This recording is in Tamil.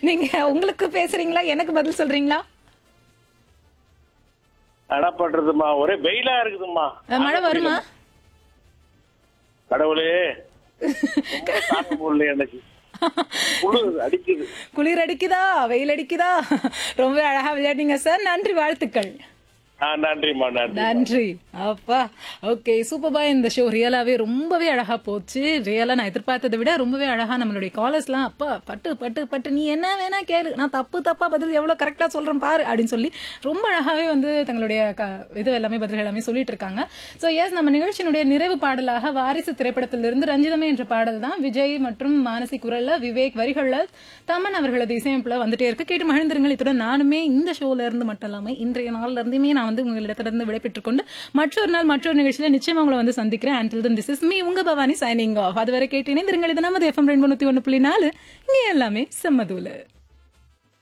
நீங்க உங்களுக்கு பேசுறீங்களா எனக்கு பதில் சொல்றீங்களா என்ன பண்றதுமா ஒரே வெயிலா இருக்குதும்மா அஹ், மழை வருமா கடவுளே ரொம்ப தாங்க முடியல எனக்கு குளிர் அடிக்குது குளிர் அடிக்குதா வெயில் அடிக்குதா ரொம்ப அழகா விளையாடுங்க சார் நன்றி வாழ்த்துக்கள் ஆ நன்றிம்மா நன்றி நன்றி அப்பா ஓகே சூப்பர்பா இந்த ஷோ ரியலாவே ரொம்பவே அழகா போச்சு ரியலா நான் எதிர்பார்த்ததை விட ரொம்பவே அழகா நம்மளுடைய காலர்ஸ்லாம் அப்பா பட்டு பட்டு பட்டு நீ என்ன வேணா கேளு நான் தப்பு தப்பா பதில் எவ்வளவு கரெக்டா சொல்றேன் பாரு அப்படின்னு சொல்லி ரொம்ப அழகாவே வந்து தங்களுடைய க- இது எல்லாமே பதில் எல்லாமே சொல்லிட்டு இருக்காங்க சோ எஸ் நம்ம நிகழ்ச்சியினுடைய நிறைவு பாடலாக வாரிசு திரைப்படத்திலிருந்து ரஞ்சிதமே என்ற பாடல் தான் விஜய் மற்றும் மானசி குரல்ல விவேக் வரிகள்ல தமன் அவர்களது இசையமைப்புல வந்துட்டே இருக்கு கேட்டு மகிழ்ந்திருங்கள் இத்துடன் நானுமே இந்த ஷோல இருந்து மட்டும் இல்லாம இன்றைய நாள்ல இருந்துமே நான் வந்து உங்களிடத்திலிருந்து விடைபெற்றுக் கொண்டு மற்றொரு நாள் மற்றொரு நிகழ்ச்சியில நிச்சயமா உங்களை வந்து சந்திக்கிறேன் until then this is me உங்க பவானி சைனிங் ஆஃப் அதுவரை கேட்டு இணைந்திருங்கள் இது நமது எஃப்எம் ரெண்டு ஒன்று புள்ளி நாலு இங்கே எல்லாமே செம்மதூல